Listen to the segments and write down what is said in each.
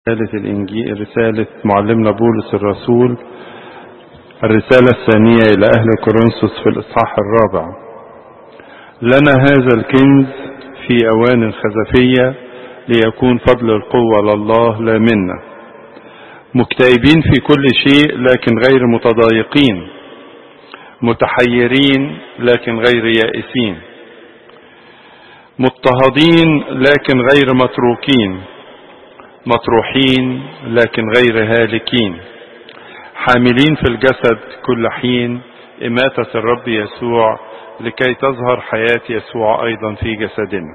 رسالة الإنجيل رسالة معلمنا بولس الرسول الرسالة الثانية إلى أهل كورنثوس في الإصحاح الرابع لنا هذا الكنز في أوان خزفية ليكون فضل القوة لله لا منا مكتئبين في كل شيء لكن غير متضايقين متحيرين لكن غير يائسين مضطهدين لكن غير متروكين مطروحين لكن غير هالكين حاملين في الجسد كل حين إماتة الرب يسوع لكي تظهر حياة يسوع أيضا في جسدنا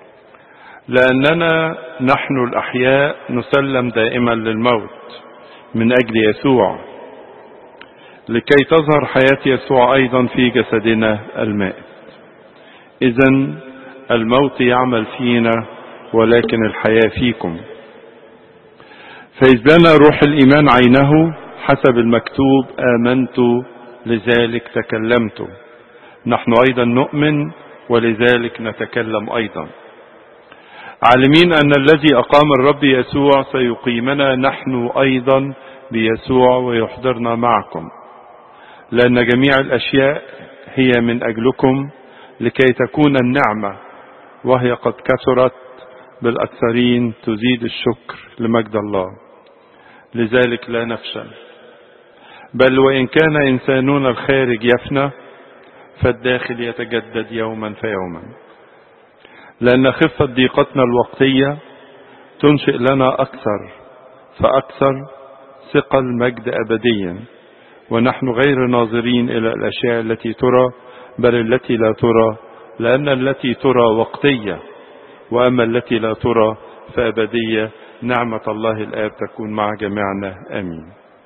لأننا نحن الأحياء نسلم دائما للموت من أجل يسوع لكي تظهر حياة يسوع أيضا في جسدنا المائت إذا الموت يعمل فينا ولكن الحياة فيكم فإذ لنا روح الإيمان عينه حسب المكتوب آمنت لذلك تكلمت نحن أيضا نؤمن ولذلك نتكلم أيضا عالمين أن الذي أقام الرب يسوع سيقيمنا نحن أيضا بيسوع ويحضرنا معكم لأن جميع الأشياء هي من أجلكم لكي تكون النعمة وهي قد كثرت بالأكثرين تزيد الشكر لمجد الله لذلك لا نفشل بل وإن كان إنسانون الخارج يفنى فالداخل يتجدد يوما فيوما لأن خفة ضيقتنا الوقتية تنشئ لنا أكثر فأكثر ثقل مجد أبديا ونحن غير ناظرين إلى الأشياء التي ترى بل التي لا ترى لأن التي ترى وقتية وأما التي لا ترى فأبدية نعمة الله الآب تكون مع جميعنا آمين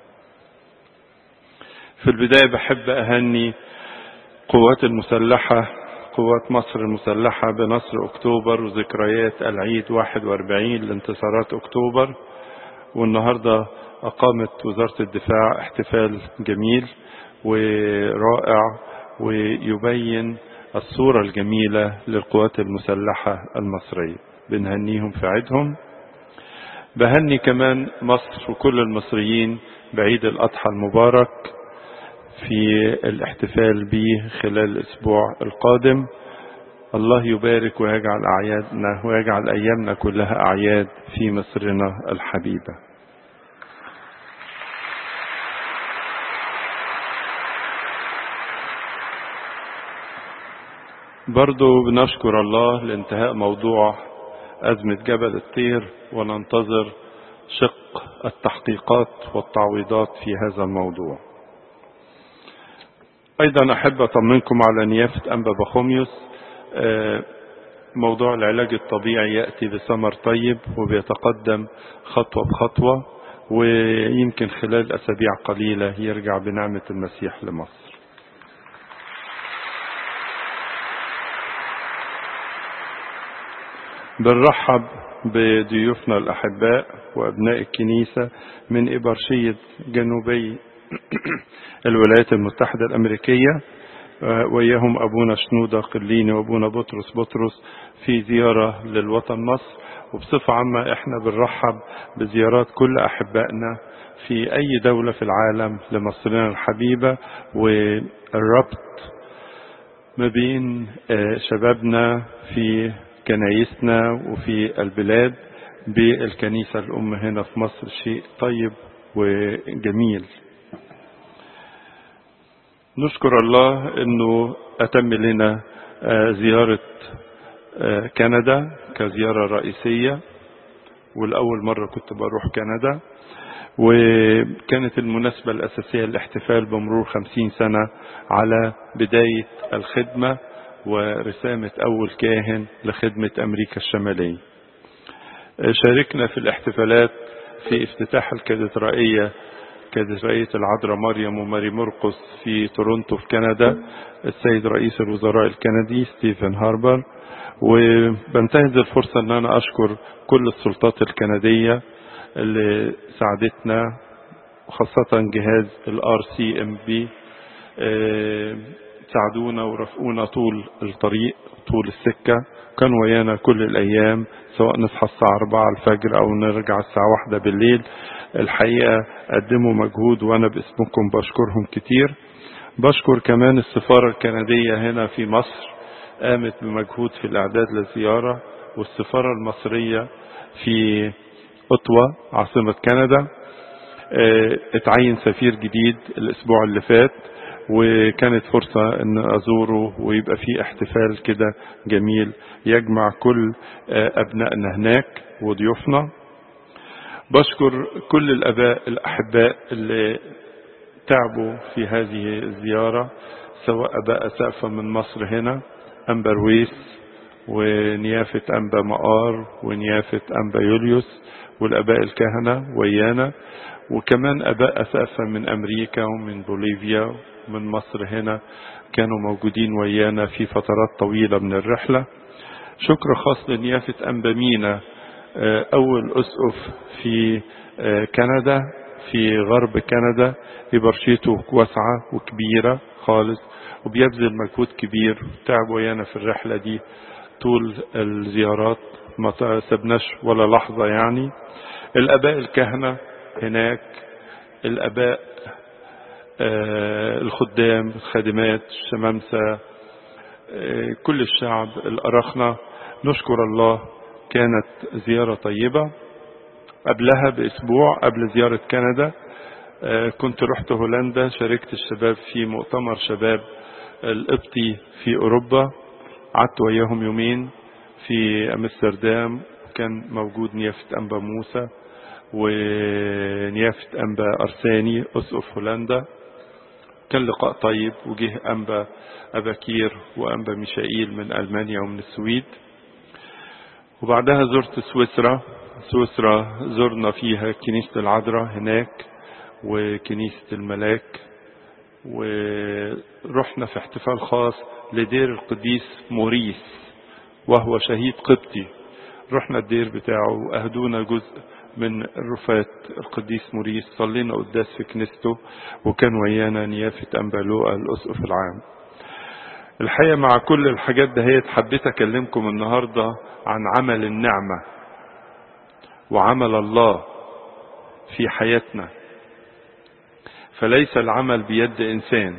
في البداية بحب أهني قوات المسلحة قوات مصر المسلحة بنصر أكتوبر وذكريات العيد 41 لانتصارات أكتوبر والنهاردة أقامت وزارة الدفاع احتفال جميل ورائع ويبين الصورة الجميلة للقوات المسلحة المصرية بنهنيهم في عيدهم بهني كمان مصر وكل المصريين بعيد الأضحى المبارك في الاحتفال به خلال الأسبوع القادم الله يبارك ويجعل أعيادنا ويجعل أيامنا كلها أعياد في مصرنا الحبيبة برضو بنشكر الله لانتهاء موضوع أزمة جبل الطير وننتظر شق التحقيقات والتعويضات في هذا الموضوع أيضا أحب أطمنكم على نيافة أنبا بخوميوس موضوع العلاج الطبيعي يأتي بثمر طيب وبيتقدم خطوة بخطوة ويمكن خلال أسابيع قليلة يرجع بنعمة المسيح لمصر بنرحب بضيوفنا الأحباء وأبناء الكنيسة من إبرشية جنوبي الولايات المتحدة الأمريكية وياهم أبونا شنودة قليني وأبونا بطرس بطرس في زيارة للوطن مصر وبصفة عامة احنا بنرحب بزيارات كل أحبائنا في أي دولة في العالم لمصرنا الحبيبة والربط ما بين شبابنا في كنايسنا وفي البلاد بالكنيسة الأم هنا في مصر شيء طيب وجميل نشكر الله أنه أتم لنا زيارة كندا كزيارة رئيسية والأول مرة كنت بروح كندا وكانت المناسبة الأساسية الاحتفال بمرور خمسين سنة على بداية الخدمة ورسامة أول كاهن لخدمة أمريكا الشمالية شاركنا في الاحتفالات في افتتاح الكاتدرائية كاتدرائية العذراء مريم وماري مرقس في تورونتو في كندا السيد رئيس الوزراء الكندي ستيفن هاربر وبنتهز الفرصة ان انا اشكر كل السلطات الكندية اللي ساعدتنا خاصة جهاز الار سي ام بي ساعدونا ورافقونا طول الطريق طول السكة كان ويانا كل الأيام سواء نصحى الساعة 4 الفجر أو نرجع الساعة واحدة بالليل الحقيقة قدموا مجهود وأنا باسمكم بشكرهم كتير بشكر كمان السفارة الكندية هنا في مصر قامت بمجهود في الإعداد للزيارة والسفارة المصرية في أوتوا عاصمة كندا اتعين سفير جديد الأسبوع اللي فات وكانت فرصة ان ازوره ويبقى في احتفال كده جميل يجمع كل ابنائنا هناك وضيوفنا بشكر كل الاباء الاحباء اللي تعبوا في هذه الزيارة سواء اباء اسافة من مصر هنا انبا رويس ونيافة انبا مقار ونيافة انبا يوليوس والاباء الكهنة ويانا وكمان اباء اسافة من امريكا ومن بوليفيا من مصر هنا كانوا موجودين ويانا في فترات طويلة من الرحلة شكر خاص لنيافة أنبامينا أول أسقف في كندا في غرب كندا إبرشيته واسعة وكبيرة خالص وبيبذل مجهود كبير تعب ويانا في الرحلة دي طول الزيارات ما سبناش ولا لحظة يعني الأباء الكهنة هناك الأباء الخدام الخادمات الشمامسة كل الشعب الأرخنة نشكر الله كانت زيارة طيبة قبلها بأسبوع قبل زيارة كندا كنت رحت هولندا شاركت الشباب في مؤتمر شباب القبطي في أوروبا قعدت وياهم يومين في أمستردام كان موجود نيافة أنبا موسى ونيافة أنبا أرساني أسقف هولندا كان لقاء طيب وجه أنبا أباكير وأنبا ميشائيل من ألمانيا ومن السويد وبعدها زرت سويسرا سويسرا زرنا فيها كنيسة العذراء هناك وكنيسة الملاك ورحنا في احتفال خاص لدير القديس موريس وهو شهيد قبطي رحنا الدير بتاعه وأهدونا جزء من رفات القديس موريس صلينا قداس في كنيسته وكان ويانا نيافة أنبالوء الأسقف العام الحقيقة مع كل الحاجات دهيت حبيت أكلمكم النهاردة عن عمل النعمة وعمل الله في حياتنا فليس العمل بيد إنسان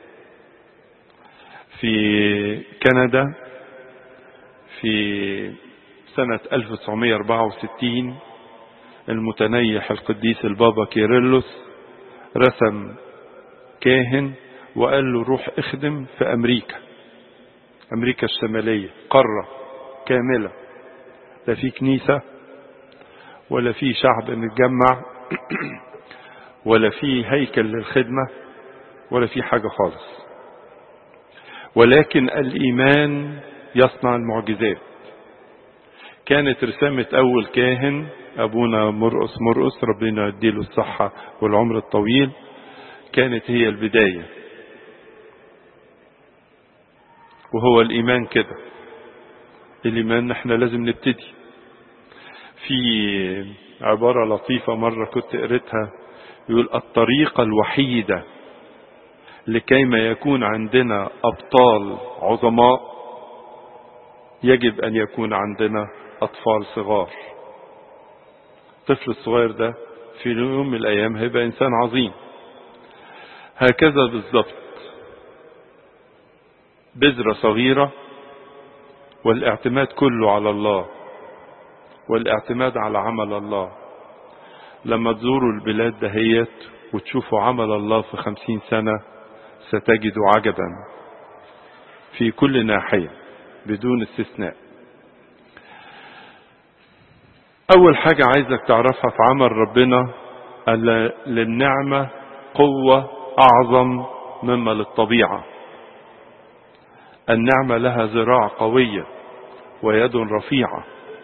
في كندا في سنة 1964 المتنيح القديس البابا كيرلس رسم كاهن وقال له روح اخدم في امريكا امريكا الشمالية قارة كاملة لا في كنيسة ولا في شعب متجمع ولا في هيكل للخدمة ولا في حاجة خالص ولكن الإيمان يصنع المعجزات كانت رسامة أول كاهن أبونا مرقس مرقس ربنا يديله الصحة والعمر الطويل كانت هي البداية وهو الإيمان كده الإيمان نحن لازم نبتدي في عبارة لطيفة مرة كنت قريتها يقول الطريقة الوحيدة لكيما يكون عندنا أبطال عظماء يجب أن يكون عندنا أطفال صغار الطفل الصغير ده في يوم من الأيام هيبقى إنسان عظيم هكذا بالضبط بذرة صغيرة والاعتماد كله على الله والاعتماد على عمل الله لما تزوروا البلاد دهيت وتشوفوا عمل الله في خمسين سنة ستجدوا عجبا في كل ناحية بدون استثناء أول حاجة عايزك تعرفها في عمل ربنا أن للنعمة قوة أعظم مما للطبيعة النعمة لها ذراع قوية ويد رفيعة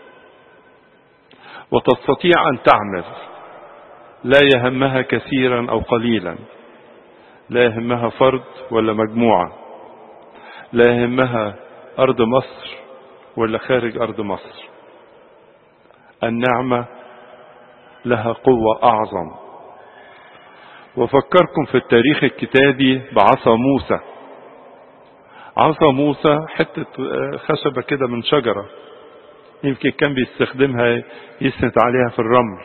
وتستطيع أن تعمل لا يهمها كثيرا أو قليلا لا يهمها فرد ولا مجموعة لا يهمها أرض مصر ولا خارج أرض مصر النعمة لها قوة أعظم وفكركم في التاريخ الكتابي بعصا موسى عصا موسى حتة خشبة كده من شجرة يمكن كان بيستخدمها يسند عليها في الرمل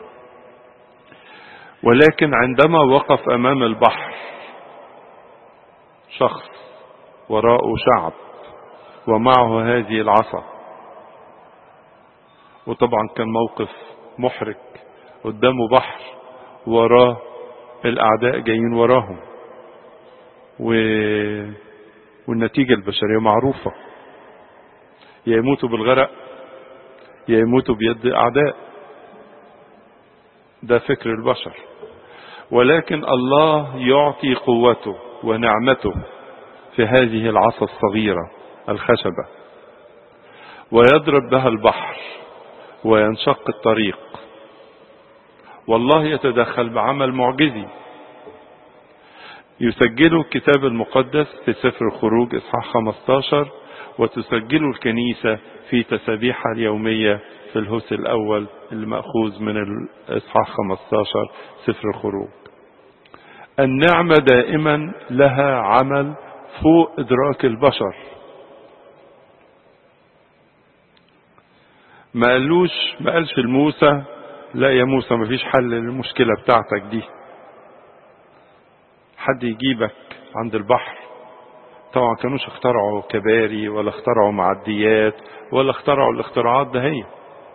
ولكن عندما وقف أمام البحر شخص وراءه شعب ومعه هذه العصا وطبعا كان موقف محرج قدامه بحر وراه الأعداء جايين وراهم و... والنتيجة البشرية معروفة يا يموتوا بالغرق يا يموتوا بيد أعداء ده فكر البشر ولكن الله يعطي قوته ونعمته في هذه العصا الصغيرة الخشبة ويضرب بها البحر وينشق الطريق والله يتدخل بعمل معجزي يسجله الكتاب المقدس في سفر الخروج اصحاح 15 وتسجله الكنيسة في تسابيحها اليومية في الهوس الأول المأخوذ من الإصحاح 15 سفر الخروج النعمة دائما لها عمل فوق إدراك البشر ما قالوش ما قالش لموسى لا يا موسى ما فيش حل للمشكلة بتاعتك دي حد يجيبك عند البحر طبعا كانوش اخترعوا كباري ولا اخترعوا معديات ولا اخترعوا الاختراعات ده هي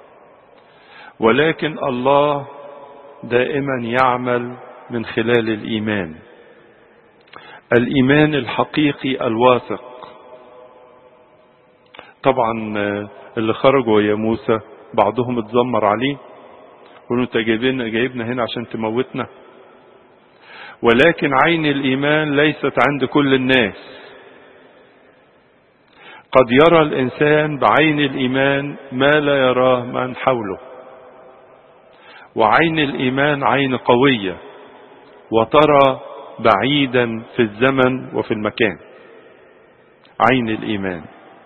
ولكن الله دائما يعمل من خلال الإيمان الإيمان الحقيقي الواثق طبعا اللي خرجوا يا موسى بعضهم اتذمر عليه قالوا انت جايبنا جايبنا هنا عشان تموتنا ولكن عين الإيمان ليست عند كل الناس قد يرى الإنسان بعين الإيمان ما لا يراه من حوله وعين الإيمان عين قوية وترى بعيدا في الزمن وفي المكان عين الإيمان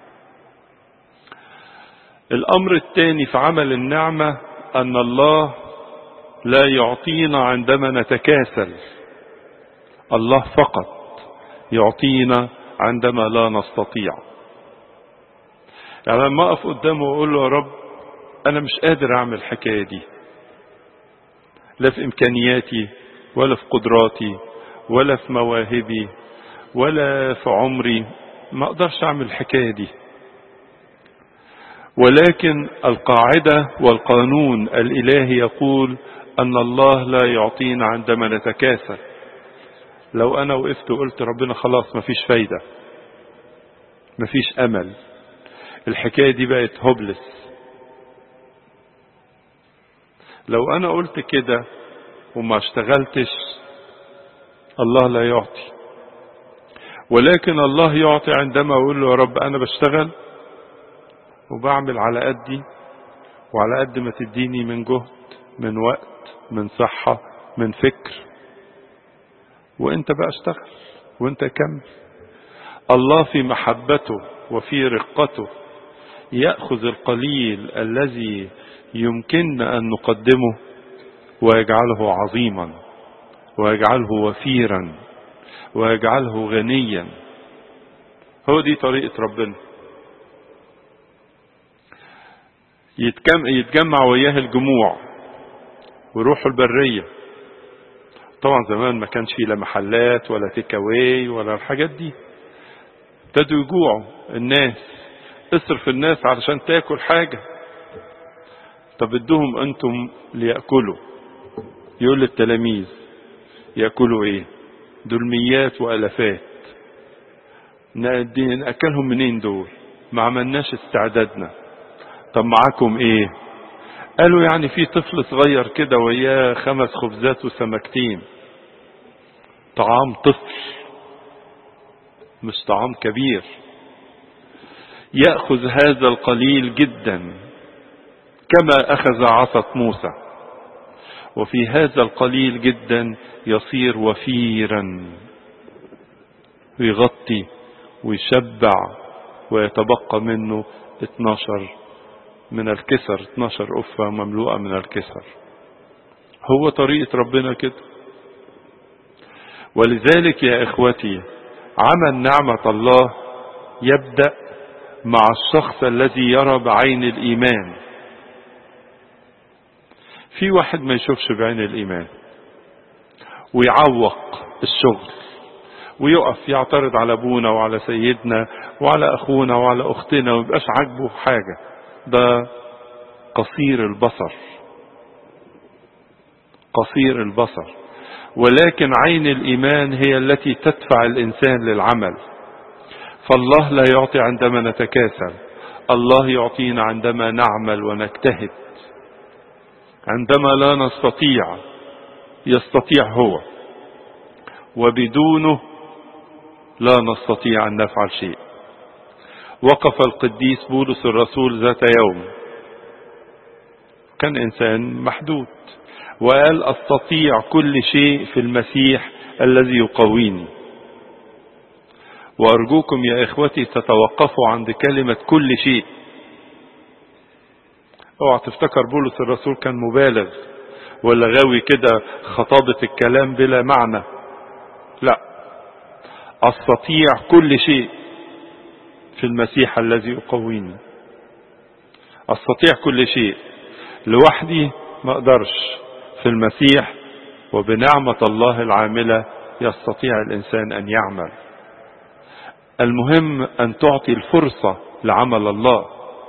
الأمر الثاني في عمل النعمة أن الله لا يعطينا عندما نتكاسل الله فقط يعطينا عندما لا نستطيع يعني لما اقف قدامه واقول له يا رب انا مش قادر اعمل الحكايه دي لا في امكانياتي ولا في قدراتي ولا في مواهبي ولا في عمري ما اقدرش اعمل الحكايه دي ولكن القاعده والقانون الالهي يقول ان الله لا يعطينا عندما نتكاسل لو انا وقفت وقلت ربنا خلاص مفيش فايدة مفيش امل الحكاية دي بقت هوبلس لو انا قلت كده وما اشتغلتش الله لا يعطي ولكن الله يعطي عندما اقول له يا رب انا بشتغل وبعمل على قدي وعلى قد ما تديني من جهد من وقت من صحة من فكر وانت بقى اشتغل وانت كمل الله في محبته وفي رقته يأخذ القليل الذي يمكننا أن نقدمه ويجعله عظيما ويجعله وفيرا ويجعله غنيا هو دي طريقة ربنا يتجمع وياه الجموع ويروحوا البرية طبعا زمان ما كانش لا محلات ولا تيك اواي ولا الحاجات دي ابتدوا يجوعوا الناس اصرف الناس علشان تاكل حاجة طب ادوهم انتم ليأكلوا يقول للتلاميذ يأكلوا ايه دول ميات والافات نأكلهم منين دول ما عملناش استعدادنا طب معاكم ايه قالوا يعني في طفل صغير كده وياه خمس خبزات وسمكتين طعام طفل مش طعام كبير يأخذ هذا القليل جدا كما أخذ عصا موسى وفي هذا القليل جدا يصير وفيرا ويغطي ويشبع ويتبقى منه 12 من الكسر 12 أفة مملوءة من الكسر هو طريقة ربنا كده ولذلك يا إخوتي عمل نعمة الله يبدأ مع الشخص الذي يرى بعين الإيمان في واحد ما يشوفش بعين الإيمان ويعوق الشغل ويقف يعترض على ابونا وعلى سيدنا وعلى اخونا وعلى اختنا وميبقاش عاجبه حاجة ده قصير البصر قصير البصر ولكن عين الايمان هي التي تدفع الانسان للعمل فالله لا يعطي عندما نتكاسل الله يعطينا عندما نعمل ونجتهد عندما لا نستطيع يستطيع هو وبدونه لا نستطيع أن نفعل شيء وقف القديس بولس الرسول ذات يوم كان إنسان محدود وقال أستطيع كل شيء في المسيح الذي يقويني وأرجوكم يا إخوتي تتوقفوا عند كلمة كل شيء اوعى تفتكر بولس الرسول كان مبالغ ولا غاوي كده خطابة الكلام بلا معنى لا استطيع كل شيء في المسيح الذي يقويني استطيع كل شيء لوحدي ما اقدرش في المسيح وبنعمة الله العاملة يستطيع الانسان ان يعمل المهم ان تعطي الفرصة لعمل الله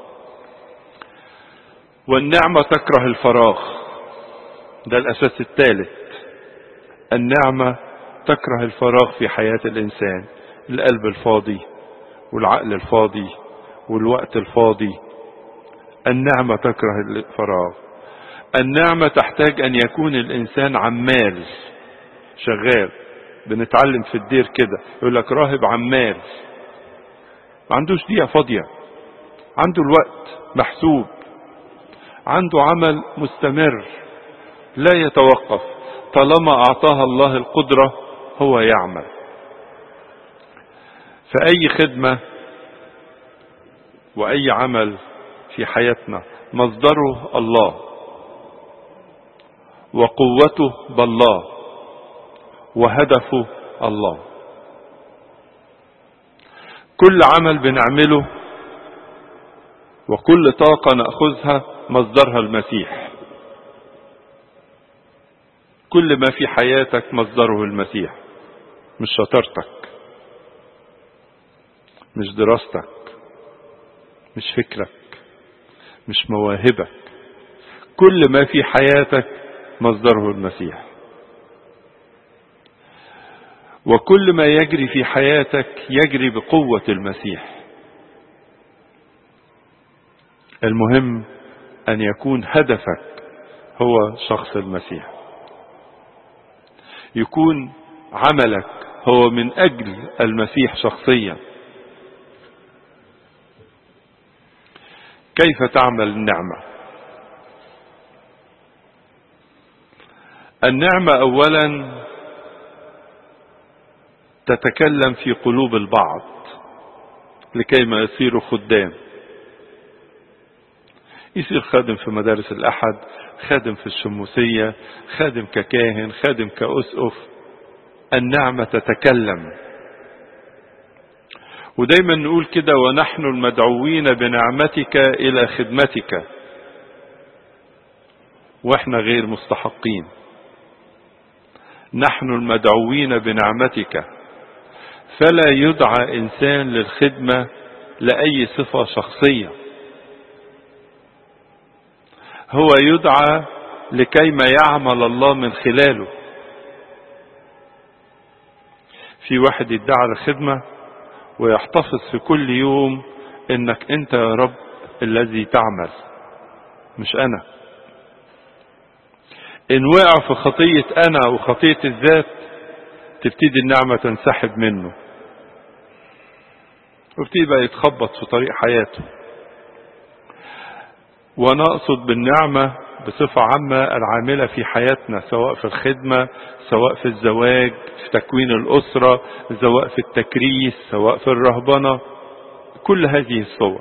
والنعمة تكره الفراغ ده الاساس الثالث النعمة تكره الفراغ في حياة الانسان القلب الفاضي والعقل الفاضي والوقت الفاضي النعمة تكره الفراغ النعمة تحتاج ان يكون الانسان عمال شغال بنتعلم في الدير كده يقول لك راهب عمال ما عندوش دقيقة فاضية عنده الوقت محسوب عنده عمل مستمر لا يتوقف طالما اعطاها الله القدرة هو يعمل فأي خدمة وأي عمل في حياتنا مصدره الله وقوته بالله وهدفه الله كل عمل بنعمله وكل طاقة نأخذها مصدرها المسيح كل ما في حياتك مصدره المسيح مش شطارتك مش دراستك مش فكرك مش مواهبك كل ما في حياتك مصدره المسيح وكل ما يجري في حياتك يجري بقوة المسيح المهم أن يكون هدفك هو شخص المسيح يكون عملك هو من أجل المسيح شخصيا كيف تعمل النعمة النعمة أولا تتكلم في قلوب البعض لكي ما يصيروا خدام يصير خادم في مدارس الأحد خادم في الشموسية خادم ككاهن خادم كأسقف النعمة تتكلم ودايما نقول كده ونحن المدعوين بنعمتك إلى خدمتك واحنا غير مستحقين نحن المدعوين بنعمتك فلا يدعى إنسان للخدمة لأي صفة شخصية هو يدعى لكيما يعمل الله من خلاله في واحد يدعى للخدمة ويحتفظ في كل يوم انك انت يا رب الذي تعمل مش انا ان وقع في خطية انا وخطية الذات تبتدي النعمة تنسحب منه وابتدي بقى يتخبط في طريق حياته وانا اقصد بالنعمة بصفة عامة العاملة في حياتنا سواء في الخدمة سواء في الزواج في تكوين الأسرة سواء في التكريس سواء في الرهبنة كل هذه الصور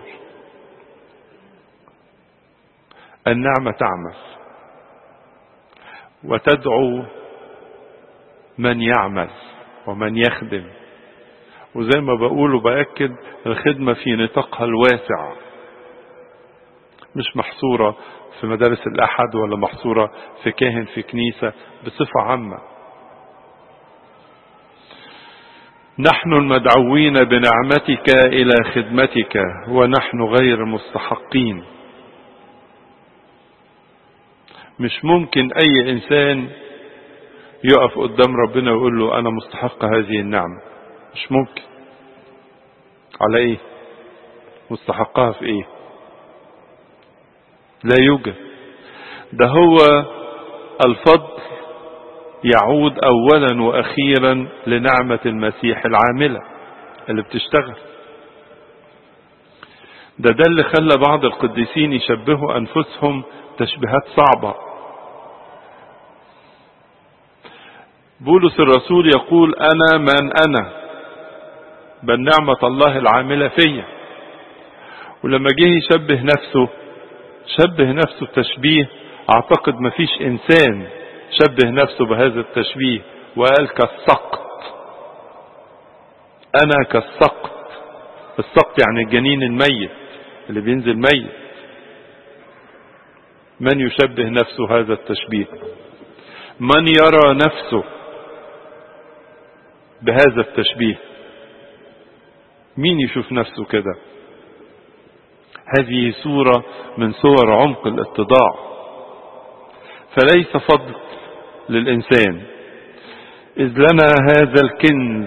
النعمة تعمل وتدعو من يعمل ومن يخدم وزي ما بقول وبأكد الخدمة في نطاقها الواسع مش محصورة في مدارس الأحد ولا محصورة في كاهن في كنيسة بصفة عامة نحن المدعوين بنعمتك إلى خدمتك ونحن غير مستحقين مش ممكن أي إنسان يقف قدام ربنا ويقول له أنا مستحق هذه النعمة مش ممكن على إيه مستحقها في إيه لا يوجد ده هو الفضل يعود اولا واخيرا لنعمة المسيح العاملة اللي بتشتغل ده ده اللي خلى بعض القديسين يشبهوا انفسهم تشبيهات صعبة بولس الرسول يقول انا من انا بل نعمة الله العاملة فيا ولما جه يشبه نفسه شبه نفسه بتشبيه اعتقد مفيش انسان شبه نفسه بهذا التشبيه وقال كالسقط انا كالسقط السقط يعني الجنين الميت اللي بينزل ميت من يشبه نفسه هذا التشبيه من يرى نفسه بهذا التشبيه مين يشوف نفسه كده هذه صورة من صور عمق الاتضاع فليس فضل للإنسان إذ لنا هذا الكنز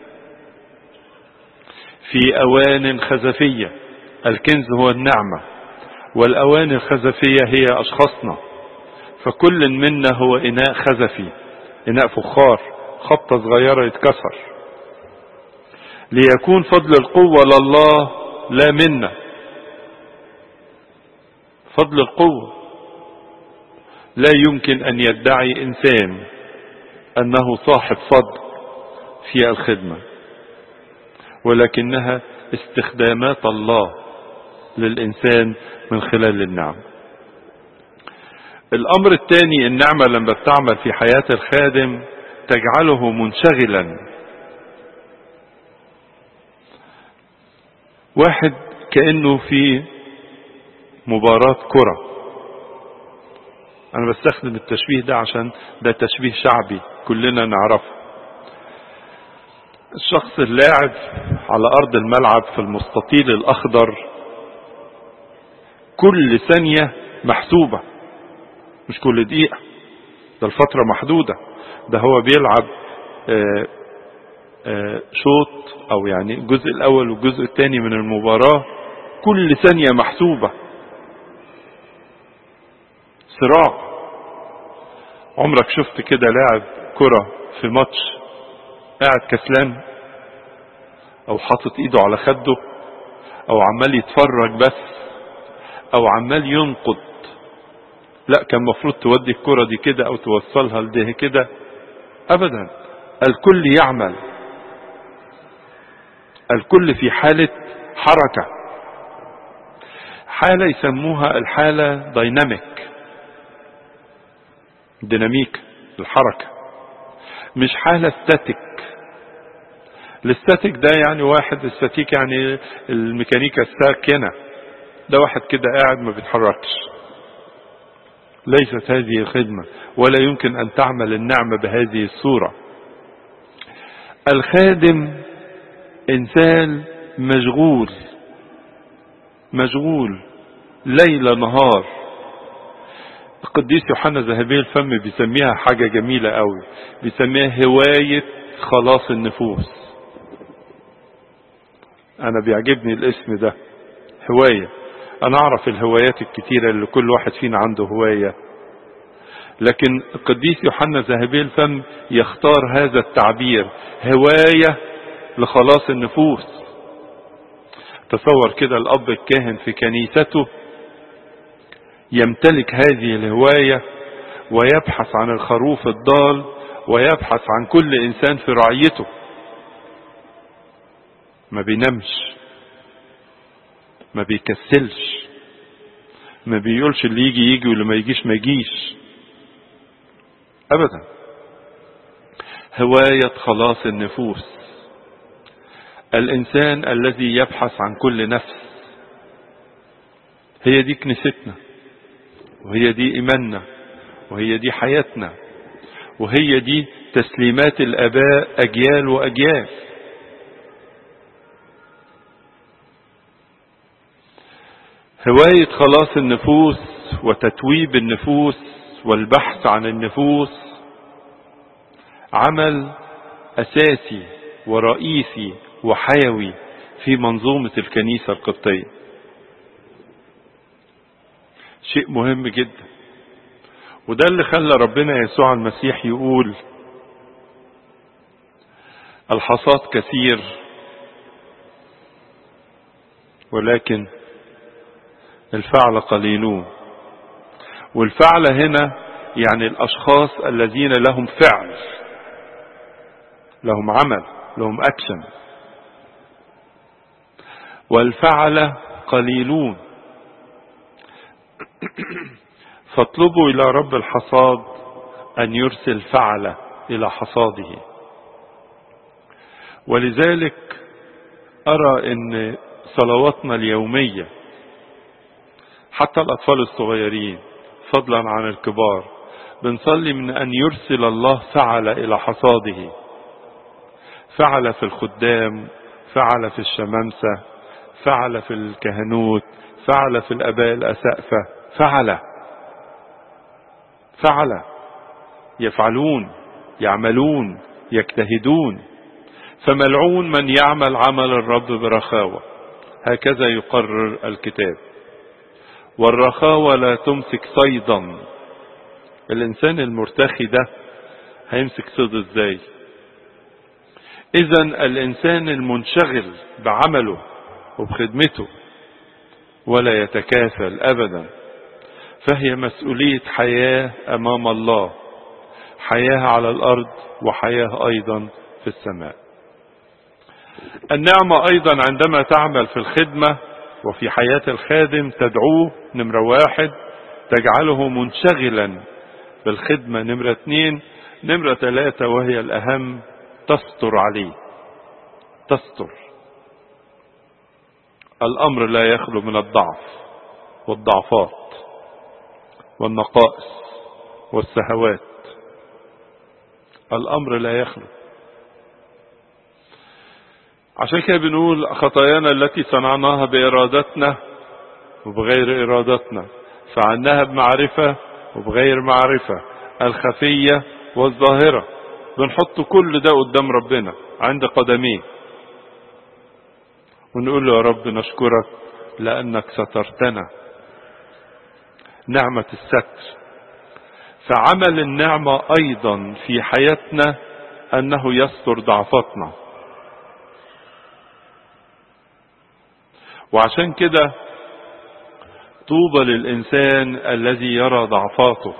في أوان خزفية الكنز هو النعمة والأوان الخزفية هي أشخاصنا فكل منا هو إناء خزفي إناء فخار خبطة صغيرة يتكسر ليكون فضل القوة لله لا منا فضل القوة لا يمكن أن يدعي إنسان أنه صاحب فضل في الخدمة ولكنها استخدامات الله للإنسان من خلال النعم الأمر الثاني النعمة لما بتعمل في حياة الخادم تجعله منشغلا واحد كأنه في مباراة كرة أنا بستخدم التشبيه ده عشان ده تشبيه شعبي كلنا نعرفه الشخص اللاعب على أرض الملعب في المستطيل الأخضر كل ثانية محسوبة مش كل دقيقة ده الفترة محدودة ده هو بيلعب آآ آآ شوط أو يعني الجزء الأول والجزء الثاني من المباراة كل ثانية محسوبة صراع عمرك شفت كده لاعب كرة في ماتش قاعد كسلان او حاطط ايده على خده او عمال يتفرج بس او عمال ينقض لا كان مفروض تودي الكرة دي كده او توصلها لده كده ابدا الكل يعمل الكل في حالة حركة حالة يسموها الحالة دايناميك ديناميك الحركة مش حالة ستاتيك الستاتيك ده يعني واحد الستاتيك يعني الميكانيكا الساكنة ده واحد كده قاعد ما بيتحركش ليست هذه الخدمة ولا يمكن أن تعمل النعمة بهذه الصورة الخادم إنسان مشغول مشغول ليل نهار القديس يوحنا ذهبي الفم بيسميها حاجة جميلة قوي بيسميها هواية خلاص النفوس انا بيعجبني الاسم ده هواية انا اعرف الهوايات الكتيرة اللي كل واحد فينا عنده هواية لكن القديس يوحنا ذهبي الفم يختار هذا التعبير هواية لخلاص النفوس تصور كده الاب الكاهن في كنيسته يمتلك هذه الهواية ويبحث عن الخروف الضال ويبحث عن كل انسان في رعيته ما بينامش ما بيكسلش ما بيقولش اللي يجي يجي واللي ما يجيش ما يجيش ابدا هواية خلاص النفوس الإنسان الذي يبحث عن كل نفس هي دي كنيستنا وهي دي إيماننا وهي دي حياتنا وهي دي تسليمات الآباء أجيال وأجيال هواية خلاص النفوس وتتويب النفوس والبحث عن النفوس عمل أساسي ورئيسي وحيوي في منظومة الكنيسة القبطية شيء مهم جدا وده اللي خلى ربنا يسوع المسيح يقول الحصاد كثير ولكن الفعل قليلون والفعل هنا يعني الأشخاص الذين لهم فعل لهم عمل لهم أكشن والفعل قليلون فاطلبوا إلى رب الحصاد أن يرسل فعل إلى حصاده ولذلك أرى أن صلواتنا اليومية حتى الأطفال الصغيرين فضلا عن الكبار بنصلي من أن يرسل الله فعل إلى حصاده فعل في الخدام فعل في الشمامسة فعل في الكهنوت فعل في الأباء الأسقفة فعل فعل يفعلون يعملون يجتهدون فملعون من يعمل عمل الرب برخاوة هكذا يقرر الكتاب والرخاوة لا تمسك صيدا الإنسان المرتخي ده هيمسك صيد ازاي إذا الإنسان المنشغل بعمله وبخدمته ولا يتكاسل أبدا فهي مسؤولية حياة أمام الله حياة على الأرض وحياة أيضا في السماء النعمة أيضا عندما تعمل في الخدمة وفي حياة الخادم تدعوه نمرة واحد تجعله منشغلا بالخدمة نمرة اثنين نمرة ثلاثة وهي الأهم تستر عليه تستر الأمر لا يخلو من الضعف والضعفات والنقائص والسهوات الأمر لا يخلو عشان كده بنقول خطايانا التي صنعناها بإرادتنا وبغير إرادتنا فعناها بمعرفة وبغير معرفة الخفية والظاهرة بنحط كل ده قدام ربنا عند قدميه ونقول له يا رب نشكرك لأنك سترتنا نعمة الستر فعمل النعمة أيضا في حياتنا أنه يستر ضعفاتنا وعشان كده طوبى للإنسان الذي يرى ضعفاته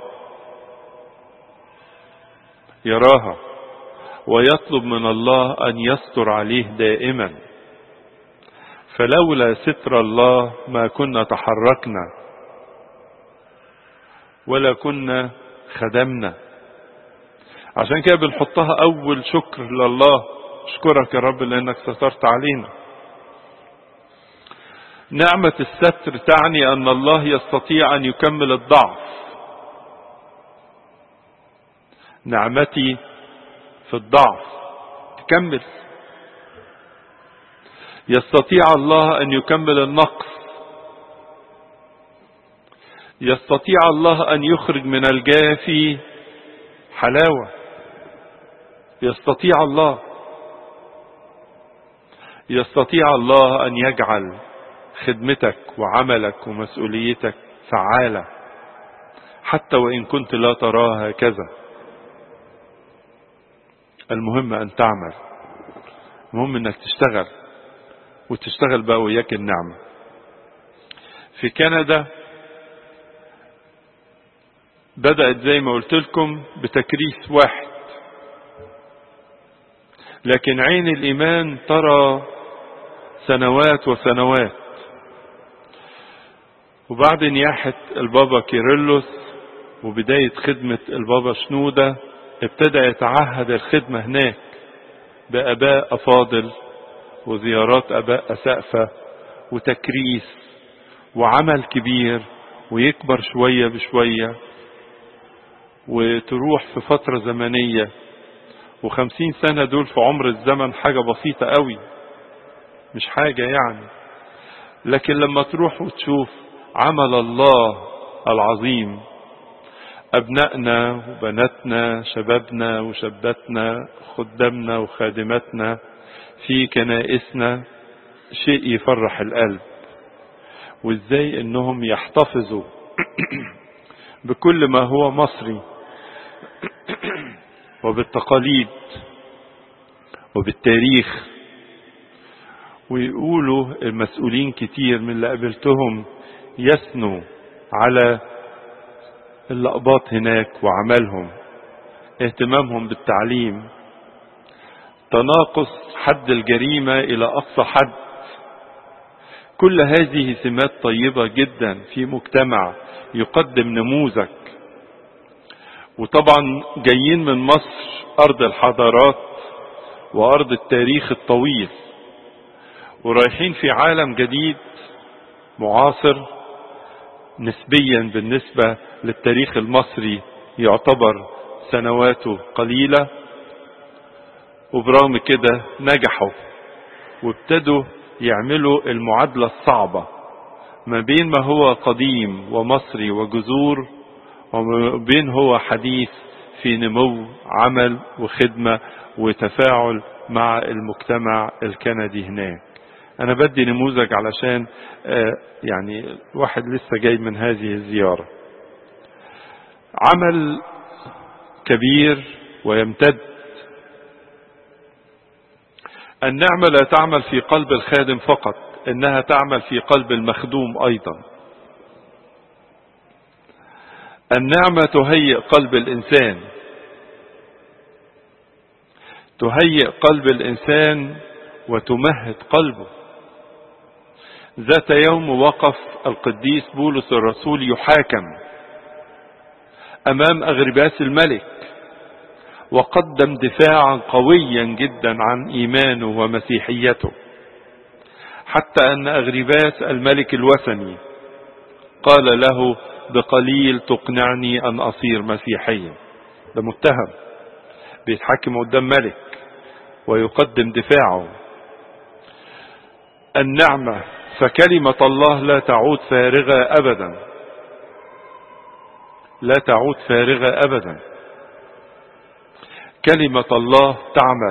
يراها ويطلب من الله أن يستر عليه دائما فلولا ستر الله ما كنا تحركنا ولا كنا خدمنا عشان كده بنحطها أول شكر لله اشكرك يا رب لأنك سترت علينا نعمة الستر تعني أن الله يستطيع أن يكمل الضعف نعمتي في الضعف تكمل يستطيع الله أن يكمل النقص يستطيع الله أن يخرج من الجافي حلاوة يستطيع الله يستطيع الله أن يجعل خدمتك وعملك ومسؤوليتك فعالة حتى وإن كنت لا تراها هكذا المهم أن تعمل المهم أنك تشتغل وتشتغل بقى وياك النعمة في كندا بدأت زي ما قلت لكم بتكريس واحد لكن عين الإيمان ترى سنوات وسنوات وبعد نياحة البابا كيرلس وبداية خدمة البابا شنودة ابتدى يتعهد الخدمة هناك بآباء أفاضل وزيارات اباء اسقفة وتكريس وعمل كبير ويكبر شوية بشوية وتروح في فترة زمنية وخمسين سنة دول في عمر الزمن حاجة بسيطة قوي مش حاجة يعني لكن لما تروح وتشوف عمل الله العظيم أبنائنا وبناتنا شبابنا وشاباتنا خدامنا وخادماتنا في كنائسنا شيء يفرح القلب وازاي انهم يحتفظوا بكل ما هو مصري وبالتقاليد وبالتاريخ ويقولوا المسؤولين كتير من اللي قابلتهم يثنوا على اللقبات هناك وعملهم اهتمامهم بالتعليم تناقص حد الجريمة إلى أقصى حد كل هذه سمات طيبة جدا في مجتمع يقدم نموذج وطبعا جايين من مصر أرض الحضارات وأرض التاريخ الطويل ورايحين في عالم جديد معاصر نسبيا بالنسبة للتاريخ المصري يعتبر سنواته قليلة وبرغم كده نجحوا وابتدوا يعملوا المعادلة الصعبة ما بين ما هو قديم ومصري وجذور وما بين هو حديث في نمو عمل وخدمة وتفاعل مع المجتمع الكندي هناك انا بدي نموذج علشان يعني واحد لسه جاي من هذه الزيارة عمل كبير ويمتد النعمة لا تعمل في قلب الخادم فقط انها تعمل في قلب المخدوم ايضا النعمة تهيئ قلب الانسان تهيئ قلب الانسان وتمهد قلبه ذات يوم وقف القديس بولس الرسول يحاكم امام اغرباس الملك وقدم دفاعا قويا جدا عن ايمانه ومسيحيته حتى ان اغرباس الملك الوثني قال له بقليل تقنعني ان اصير مسيحيا ده متهم بيتحكم قدام ملك ويقدم دفاعه النعمه فكلمة الله لا تعود فارغة أبدا لا تعود فارغة أبدا كلمة الله تعمل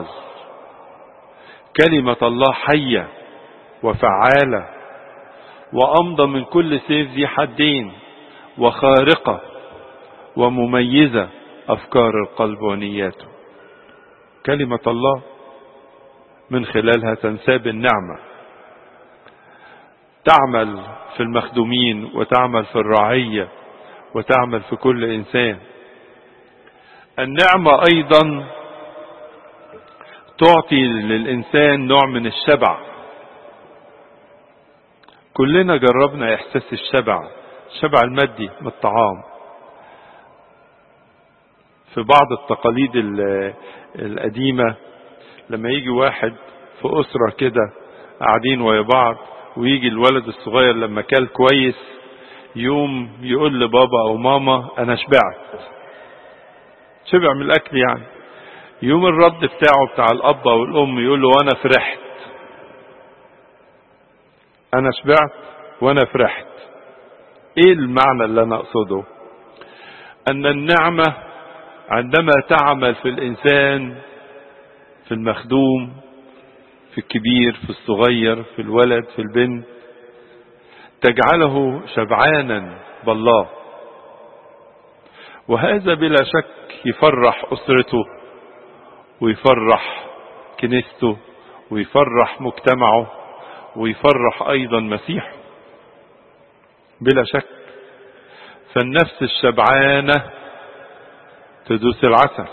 كلمة الله حية وفعالة وأمضى من كل سيف ذي حدين وخارقة ومميزة أفكار القلب ونياته كلمة الله من خلالها تنساب النعمه تعمل في المخدومين وتعمل في الرعية وتعمل في كل إنسان النعمة أيضا تعطي للإنسان نوع من الشبع كلنا جربنا إحساس الشبع الشبع المادي من الطعام في بعض التقاليد القديمة لما يجي واحد في أسرة كده قاعدين ويا بعض ويجي الولد الصغير لما كل كويس يوم يقول لبابا او ماما انا شبعت شبع من الاكل يعني يوم الرد بتاعه بتاع الاب او الام يقول له وانا فرحت انا شبعت وانا فرحت ايه المعنى اللي انا اقصده ان النعمة عندما تعمل في الانسان في المخدوم في الكبير في الصغير في الولد في البنت تجعله شبعانا بالله وهذا بلا شك يفرح اسرته ويفرح كنيسته ويفرح مجتمعه ويفرح ايضا مسيحه بلا شك فالنفس الشبعانه تدوس العسل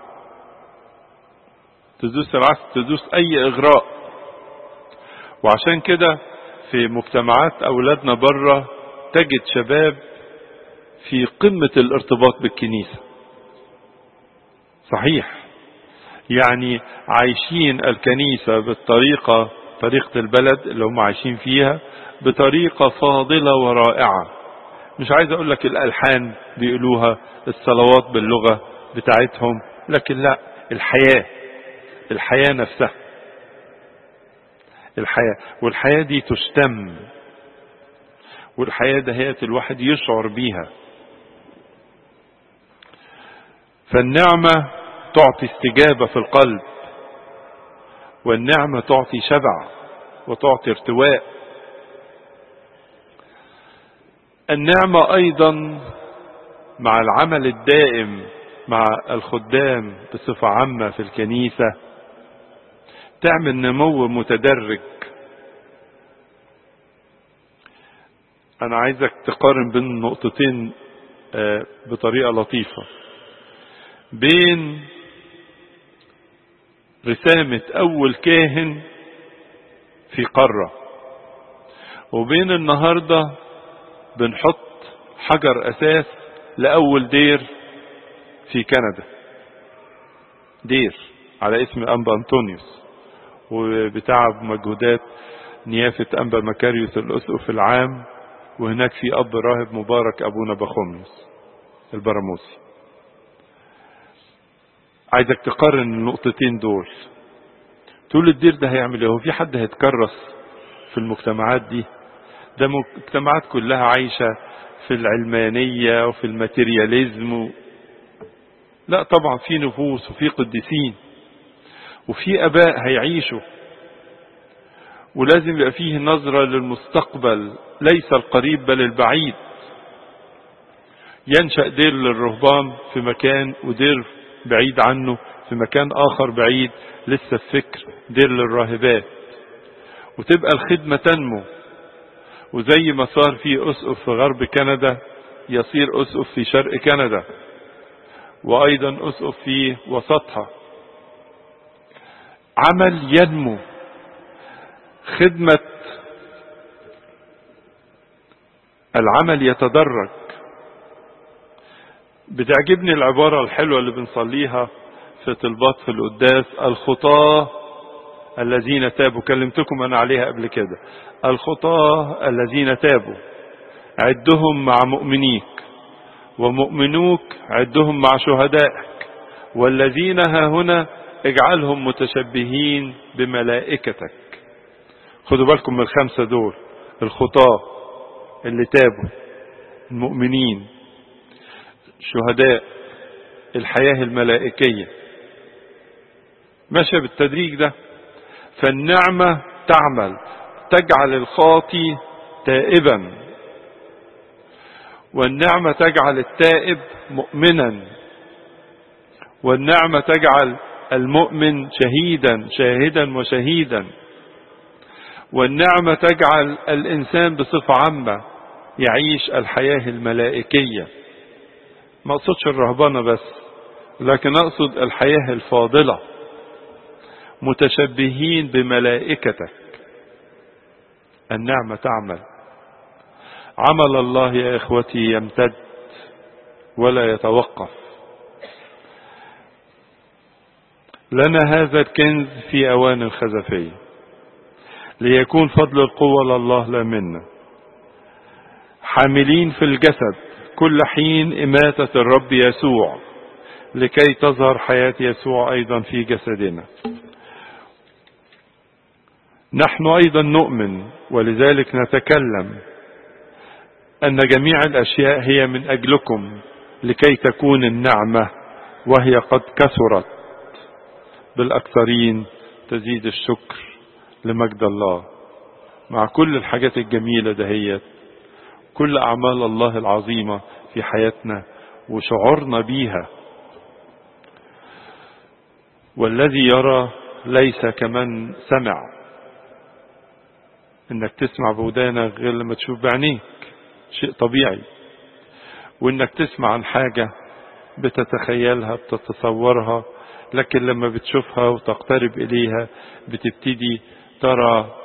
تدوس العسل تدوس اي اغراء وعشان كده في مجتمعات اولادنا بره تجد شباب في قمة الارتباط بالكنيسة صحيح يعني عايشين الكنيسة بالطريقة طريقة البلد اللي هم عايشين فيها بطريقة فاضلة ورائعة مش عايز اقول لك الالحان بيقولوها الصلوات باللغة بتاعتهم لكن لا الحياة الحياة نفسها الحياة والحياة دي تشتم والحياة دهيت الواحد يشعر بيها فالنعمة تعطي استجابة في القلب والنعمة تعطي شبع وتعطي ارتواء النعمة أيضا مع العمل الدائم مع الخدام بصفة عامة في الكنيسة تعمل نمو متدرج أنا عايزك تقارن بين النقطتين بطريقة لطيفة بين رسامة أول كاهن في قارة وبين النهاردة بنحط حجر أساس لأول دير في كندا دير على اسم أنبا أنطونيوس وبتعب مجهودات نيافة أنبا مكاريوس الأسقف العام وهناك في أب راهب مبارك أبونا بخوميوس البراموسي عايزك تقارن النقطتين دول تقول الدير ده هيعمل ايه هو في حد هيتكرس في المجتمعات دي ده مجتمعات كلها عايشة في العلمانية وفي الماتيرياليزم و... لا طبعا في نفوس وفي قديسين وفي اباء هيعيشوا ولازم يبقى فيه نظرة للمستقبل ليس القريب بل البعيد ينشأ دير للرهبان في مكان ودير بعيد عنه في مكان آخر بعيد لسه الفكر دير للراهبات وتبقى الخدمة تنمو وزي ما صار في أسقف في غرب كندا يصير أسقف في شرق كندا وأيضا أسقف في وسطها عمل ينمو خدمة العمل يتدرج بتعجبني العبارة الحلوة اللي بنصليها في طلبات في القداس الخطاة الذين تابوا كلمتكم أنا عليها قبل كده الخطاة الذين تابوا عدهم مع مؤمنيك ومؤمنوك عدهم مع شهدائك والذين ها هنا اجعلهم متشبهين بملائكتك خدوا بالكم من الخمسة دول الخطاة اللي تابوا المؤمنين شهداء الحياة الملائكية ماشية بالتدريج ده فالنعمة تعمل تجعل الخاطي تائبا والنعمة تجعل التائب مؤمنا والنعمة تجعل المؤمن شهيدا شاهدا وشهيدا والنعمة تجعل الإنسان بصفة عامة يعيش الحياة الملائكية ما أقصدش الرهبانة بس لكن أقصد الحياة الفاضلة متشبهين بملائكتك النعمة تعمل عمل الله يا إخوتي يمتد ولا يتوقف لنا هذا الكنز في أوان الخزفية ليكون فضل القوة لله لا منا حاملين في الجسد كل حين إماتة الرب يسوع لكي تظهر حياة يسوع أيضا في جسدنا نحن أيضا نؤمن ولذلك نتكلم أن جميع الأشياء هي من أجلكم لكي تكون النعمة وهي قد كثرت بالأكثرين تزيد الشكر لمجد الله مع كل الحاجات الجميلة دهيت كل أعمال الله العظيمة في حياتنا وشعورنا بيها والذي يرى ليس كمن سمع انك تسمع بودانك غير لما تشوف بعينيك شيء طبيعي وانك تسمع عن حاجة بتتخيلها بتتصورها لكن لما بتشوفها وتقترب اليها بتبتدي ترى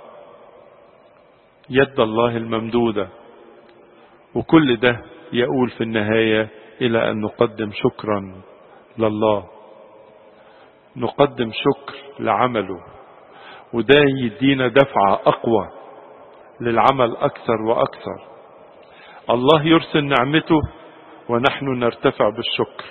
يد الله الممدودة وكل ده يقول في النهاية إلى أن نقدم شكرا لله نقدم شكر لعمله وده يدينا دفعة أقوى للعمل أكثر وأكثر الله يرسل نعمته ونحن نرتفع بالشكر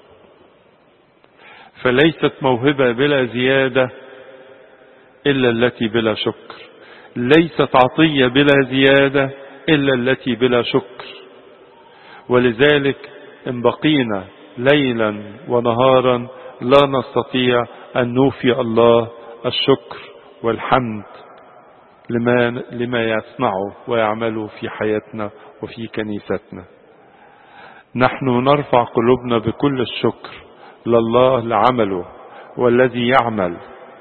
فليست موهبة بلا زيادة إلا التي بلا شكر ليست عطية بلا زيادة إلا التي بلا شكر ولذلك إن بقينا ليلا ونهارا لا نستطيع أن نوفي الله الشكر والحمد لما, لما يصنعه ويعمله في حياتنا وفي كنيستنا نحن نرفع قلوبنا بكل الشكر لله لعمله والذي يعمل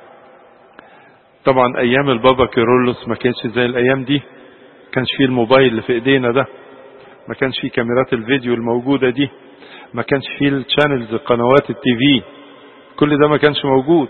طبعا ايام البابا كيرلس ما كانش زي الايام دي ما كانش فيه الموبايل اللي في ايدينا ده ما كانش فيه كاميرات الفيديو الموجودة دي ما كانش فيه الشانلز قنوات التي في كل ده ما كانش موجود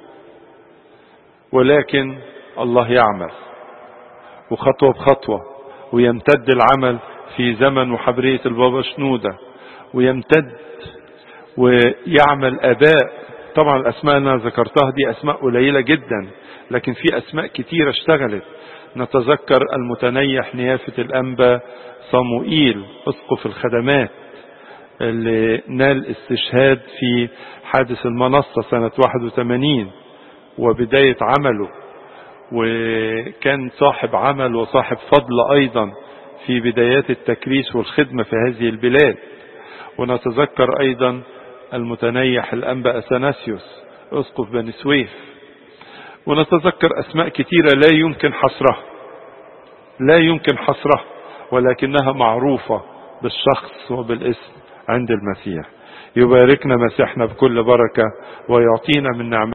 ولكن الله يعمل وخطوة بخطوة ويمتد العمل في زمن وحبرية البابا شنودة ويمتد ويعمل أداء طبعا الأسماء اللي أنا ذكرتها دي أسماء قليلة جدا لكن في أسماء كتيرة اشتغلت نتذكر المتنيح نيافة الأنبا صموئيل أسقف الخدمات اللي نال استشهاد في حادث المنصة سنة 81 وبداية عمله وكان صاحب عمل وصاحب فضل أيضا في بدايات التكريس والخدمة في هذه البلاد ونتذكر أيضا المتنيح الأنبا أثناسيوس أسقف بني سويف ونتذكر أسماء كثيرة لا يمكن حصرها لا يمكن حصرها ولكنها معروفة بالشخص وبالاسم عند المسيح يباركنا مسيحنا بكل بركة ويعطينا من نعمته